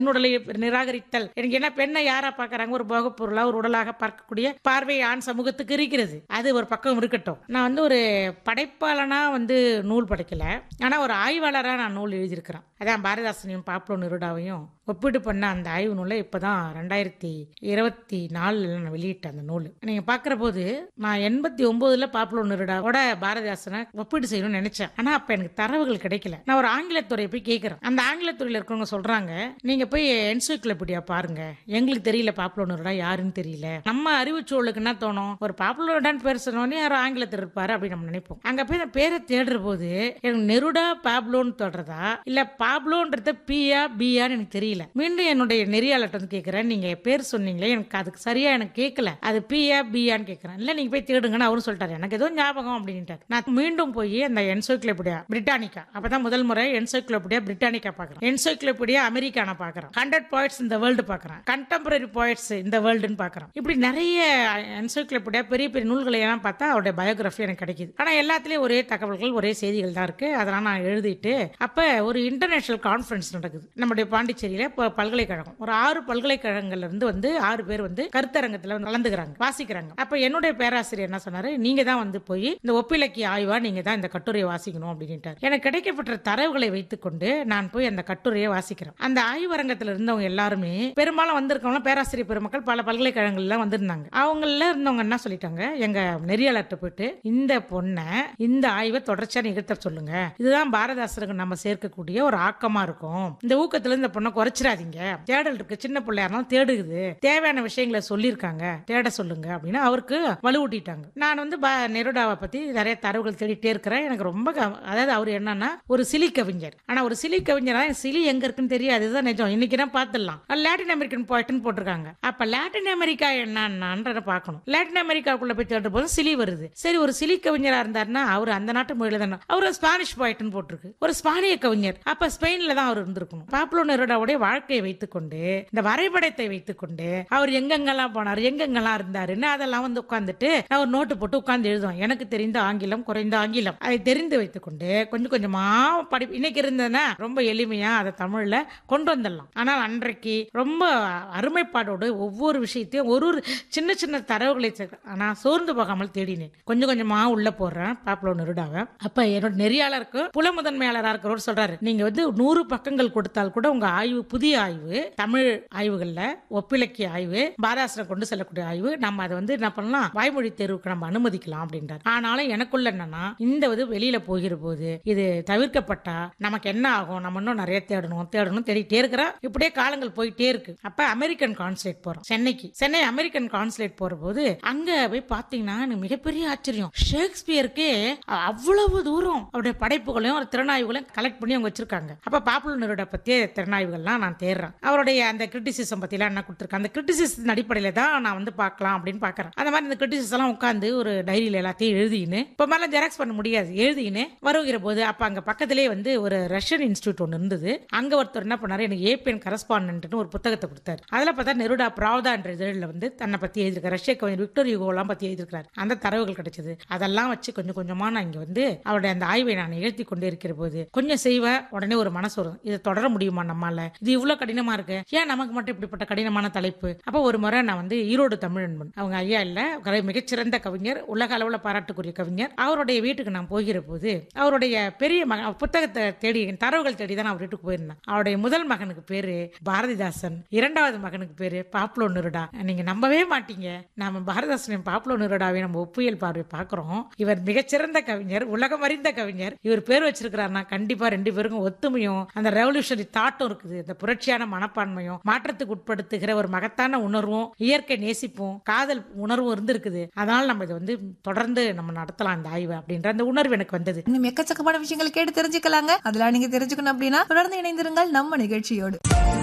உடலை நிராகரித்தல் எனக்கு என்ன பெண்ணை யாரா பார்க்கறாங்க ஒரு போகப் பொருளா ஒரு உடலாக பார்க்கக்கூடிய பார்வை ஆண் சமூகத்துக்கு இருக்கிறது அது ஒரு பக்கம் இருக்கட்டும் நான் வந்து ஒரு படைப்பாளனா வந்து நூல் படைக்கல ஆனா ஒரு ஆய்வாளரா நான் நூல் எழுதியிருக்கிறேன் அதான் பாரதிதாசனையும் பாப்லோ நிருடாவையும் ஒப்பிட்டு பண்ண அந்த ஆய்வு நூலை இப்பதான் ரெண்டாயிரத்தி இருபத்தி நாலுல நான் வெளியிட்டேன் அந்த நூல் நீங்க பாக்குற போது நான் எண்பத்தி ஒன்பதுல பாப்லோ நிருடாவோட பாரதிதாசனை ஒப்பீடு செய்யணும்னு நினைச்சேன் ஆனா அப்ப எனக்கு தரவுகள் கிடைக்கல நான் ஒரு ஆங்கிலத்துறையை போய் கேட்கிறேன் அந்த ஆங்கிலத்துறையில இருக்கவங்க சொல்றாங்க நீங்க போய் என்சைக்ளோபீடியா பாருங்க எங்களுக்கு தெரியல பாப்லோ நிருடா யாருன்னு தெரியல நம்ம அறிவுச்சூழலுக்கு என்ன தோணும் ஒரு பாப்லோ நிருடான்னு பேர் சொன்னோடனே யாரும் ஆங்கிலத்தில் இருப்பாரு அப்படின்னு நம்ம நினைப்போம் அங்க போய் நான் பேரை தேடுற போது எனக்கு நெருடா பாப்லோன்னு தொடறதா இல்ல பாப்லோன்றத பியா பியான்னு எனக்கு தெரியல மீண்டும் என்னுடைய நெறியாளர்கிட்ட வந்து கேட்கிறேன் நீங்க பேர் சொன்னீங்களே எனக்கு அதுக்கு சரியா எனக்கு கேட்கல அது பியா பியான்னு கேட்கறேன் இல்ல நீங்க போய் தேடுங்கன்னு அவரும் சொல்லிட்டாரு எனக்கு ஏதோ ஞாபகம் அப்படின்ட்டாரு நான் மீண்டும் போய் அந்த என்சைக்ளோபீடியா பிரிட்டானிக்கா அப்பதான் முதல் முறை என்சைக்ளோபீடியா பிரிட்டானிக்கா பாக்குறேன் என்சைக்ளோபீடியா அமெரிக்கான பாக்குறேன் ஹண்ட்ரட் பாயிண்ட்ஸ் இந்த வேர்ல்டு பாக்குறேன் கண்டெம்பரரி பாயிண்ட்ஸ் இந்த வேர்ல்டுன்னு பாக்குறேன் இப்படி நிறைய என்சைக்ளோபீடியா பெரிய பெரிய நூல்களை எல்லாம் பார்த்தா அவருடைய பயோகிராஃபி எனக்கு கிடைக்குது ஆனா எல்லாத்துலயும் ஒரே தகவல்கள் ஒரே செய்திகள் தான் இருக்கு அதெல்லாம் நான் எழுதிட்டு அப்ப ஒரு இன்டர்நேஷனல் கான்ஃபரன்ஸ் நடக்குது நம்முடைய பாண்டிச்சேரியில இப்போ பல்கலைக்கழகம் ஒரு ஆறு பல்கலைக்கழகங்கள்ல இருந்து வந்து ஆறு பேர் வந்து கருத்தரங்கத்துல வந்து கலந்துக்கிறாங்க வாசிக்கிறாங்க அப்ப என்னுடைய பேராசிரியர் என்ன சொன்னாரு நீங்க தான் வந்து போய் இந்த ஒப்பிலக்கிய ஆய்வா நீங்க தான் இந்த கட்டுரையை வாசிக்கணும் அப்படின்ட்டார் எனக்கு கிடைக்கப்பட்ட தரவுகளை வைத்துக்கொண்டு நான் போய் அந்த கட்டுரையை வாசிக்கிறேன் அந்த ஆய்வரங்கத்துல இருந்தவங்க எல்லாருமே பெரும்பாலும் வந்திருக்கவங்க பேராசிரியர் பெருமக்கள் பல பல்கலைக்கழகங்கள்ல வந்திருந்தாங்க அவங்கள இருந்தவங்க என்ன சொல்லிட்டாங்க எங்க நெறியாளர்கிட்ட போயிட்டு இந்த பொண்ணை இந்த ஆய்வை தொடர்ச்சியா நிகழ்த்த சொல்லுங்க இதுதான் பாரதாசருக்கு நம்ம சேர்க்கக்கூடிய ஒரு ஆக்கமா இருக்கும் இந்த ஊக்கத்துல இந்த பொண்ணை குறைச்சிடாதீங்க தேடல் இருக்கு சின்ன பிள்ளையா இருந்தாலும் தேடுகுது தேவையான விஷயங்களை சொல்லியிருக்காங்க தேட சொல்லுங்க அப்படின்னு அவருக்கு வலுவூட்டிட்டாங்க நான் வந்து பா- நெருடாவை பத்தி நிறைய தரவுகள் தேடிட்டே இருக்கிறேன் எனக்கு ரொம்ப க- அதாவது அவர் என்னன்னா ஒரு சிலி கவிஞர் ஆனா ஒரு சிலி கவிஞரா சிலி எங்க இருக்குன்னு தெரியாது இதுதான் நிஜம் இன்னைக்கு தான் பார்த்துடலாம் லாட்டின் அமெரிக்கன் போயிட்டுன்னு போட்டிருக்காங்க அப்ப லாட்டின் அமெரிக்கா என்னன்றத பார்க்கணும் லாட்டின் அமெரிக்காவுக்குள்ள போய் தேடுற போது சிலி வருது சரி ஒரு சிலி கவிஞரா இருந்தாருன்னா அவர் அந்த நாட்டு மொழியில தானே அவர் ஒரு ஸ்பானிஷ் போயிட்டுன்னு போட்டிருக்கு ஒரு ஸ்பானிய கவிஞர் அப்ப ஸ்பெயின்ல தான் அவர் இருந்திருக்கணும் பாப்லோ நெருடாவுடைய வாழ்க்கையை வைத்துக்கொண்டு இந்த வரைபடத்தை வைத்துக்கொண்டு அவர் எங்கெங்கெல்லாம் போனார் எங்கெங்கெல்லாம் இருந்தாருன்னு அதெல்லாம் வந்து உட்கார்ந்துட்டு நான் ஒரு நோட்டு போட்டு உட்கார்ந்து எழுதுவேன் எனக்கு தெரிந்த ஆங்கிலம் குறைந்த ஆங்கிலம் அதை தெரிந்து வைத்துக்கொண்டு கொஞ்சம் கொஞ்சமா படி இன்னைக்கு இருந்ததுன்னா ரொம்ப எளிமையா அதை தமிழ்ல கொண்டு வந்துடலாம் ஆனால் அன்றைக்கு ரொம்ப அருமைப்பாடோடு ஒவ்வொரு விஷயத்தையும் ஒரு ஒரு சின்ன சின்ன தரவுகளை சேர்க்க- ஆனா சோர்ந்து போகாமல் தேடினேன் கொஞ்சம் கொஞ்சமா உள்ள போடுறேன் பாப்புலோ நெருடாவை அப்ப என்னோட நெறியாளருக்கு புல முதன்மையாளராக இருக்கிறவர் சொல்றாரு நீங்க வந்து நூறு பக்கங்கள் கொடுத்தால் கூட உங்க ஆய்வு புதிய ஆய்வு தமிழ் ஆய்வுகள்ல ஒப்பிலக்கிய ஆய்வு பாராசனம் கொண்டு செல்லக்கூடிய ஆய்வு நம்ம அதை வந்து என்ன பண்ணலாம் வாய்மொழி தேர்வுக்கு நம்ம அனுமதிக்கலாம் அப்படின்றார் ஆனாலும் எனக்குள்ள என்னன்னா இந்த இது வெளியில போகிற போது இது தவிர்க்கப்பட்டா நமக்கு என்ன ஆகும் நம்ம இன்னும் நிறைய தேடணும் தேடணும் தேடிட்டே இருக்கிறோம் இப்படியே காலங்கள் போயிட்டே இருக்கு அப்ப அமெரிக்கன் கான்சுலேட் போறோம் சென்னைக்கு சென்னை அமெரிக்கன் கான்சுலேட் போற போது அங்க போய் பாத்தீங்கன்னா எனக்கு மிகப்பெரிய ஆச்சரியம் ஷேக்ஸ்பியருக்கே அவ்வளவு தூரம் அவருடைய படைப்புகளையும் ஒரு திறனாய்வுகளையும் கலெக்ட் பண்ணி அவங்க வச்சிருக்காங்க அப்ப பாப்புலரோட பத்திய திறனாய்வுகள்லாம் நான் தேடுறேன் அவருடைய அந்த கிரிட்டிசிசம் பத்திலாம் என்ன கொடுத்துருக்காங்க அந்த கிரிட்டிசிசத்தின் அடிப்படையில தான் நான் வந்து பார்க்கலாம் அப்படின்னு பாக்குறேன் அந்த மாதிரி இந்த கிரிட்டிசிஸ் எல்லாம் உட்காந்து ஒரு டைரியில எல்லாத்தையும் எழுதிக்கின்னு இப்ப மேல ஜெராக்ஸ் பண்ண முடியாது எழுதிக்கின்னு வருகிற போது அப்ப அங்க பக்கத்திலே வந்து ஒரு ரஷ்யன் இன்ஸ்டியூட் ஒன்று இருந்தது அங்க ஒருத்தர் என்ன பண்ணாரு எனக்கு ஏபிஎன் கரஸ்பாண்டன்ட்னு ஒரு புத்தகத்தை கொடுத்தாரு அதுல பார்த்தா நெருடா பிராவ்தா என்ற இதழில் வந்து தன்னை பத்தி எழுதியிருக்காரு ரஷ்ய கவிஞர் விக்டர் யுகோலாம் பத்தி எழுதியிருக்காரு அந்த தரவுகள் கிடைச்சது அதெல்லாம் வச்சு கொஞ்சம் கொஞ்சமா நான் இங்க வந்து அவருடைய அந்த ஆய்வை நான் நிகழ்த்தி கொண்டே இருக்கிற போது கொஞ்சம் செய்வேன் உடனே ஒரு மனசு வரும் இதை தொடர முடியுமா நம்மால இது இவ்வளவு கடினமா இருக்கு ஏன் நமக்கு மட்டும் இப்படிப்பட்ட கடினமான தலைப்பு அப்ப ஒரு முறை நான் வந்து ஈரோடு தமிழன்பன் அவங்க ஐயா இல்ல கலை- மிகச்சிறந்த கவிஞர் உலக அளவுல பாராட்டுக்குரிய கவிஞர் அவருடைய வீட்டுக்கு நான் போகிற போது அவருடைய பெரிய மகன் புத்தகத்தை தேடி தரவுகள் தேடி தான் அவர் வீட்டுக்கு போயிருந்தேன் அவருடைய முதல் மகனுக்கு பேரு பாரதிதாசன் இரண்டாவது மகனுக்கு பேரு பாப்லோ நிருடா நீங்க நம்பவே மாட்டீங்க நாம பாரதிதாசனையும் பாப்லோ நிருடாவை நம்ம ஒப்புயல் பார்வை பார்க்கிறோம் இவர் மிகச்சிறந்த கவிஞர் உலகம் அறிந்த கவிஞர் இவர் பேர் வச்சிருக்கிறாருன்னா கண்டிப்பா ரெண்டு பேருக்கும் ஒத்துமையும் அந்த ரெவல்யூஷனரி தாட்டும் இருக்குது இந்த புரட்சியான மனப்பான்மையும் மாற்றத்துக்கு உட்படுத்துகிற ஒரு மகத்தான உணர்வும் இயற்கை நேசிப்பும் காதல் உணர்வும் இருந்திருக்குது அதனால நம்ம இதை வந்து தொடர்ந்து நம்ம நடத்தலாம் இந்த ஆய்வு அப்படின்ற அந்த உணர்வு எனக்கு வந்தது இன்னும் எக்கச்சக்கமான விஷயங்கள் கேட்டு தெரிஞ்சுக்கலாங்க அதெல்லாம் நீங்க தெரிஞ்சுக்கணும் அப்படின்னா தொடர்ந்து இணைந்திருங்கள் நம்ம நிகழ்ச்சியோடு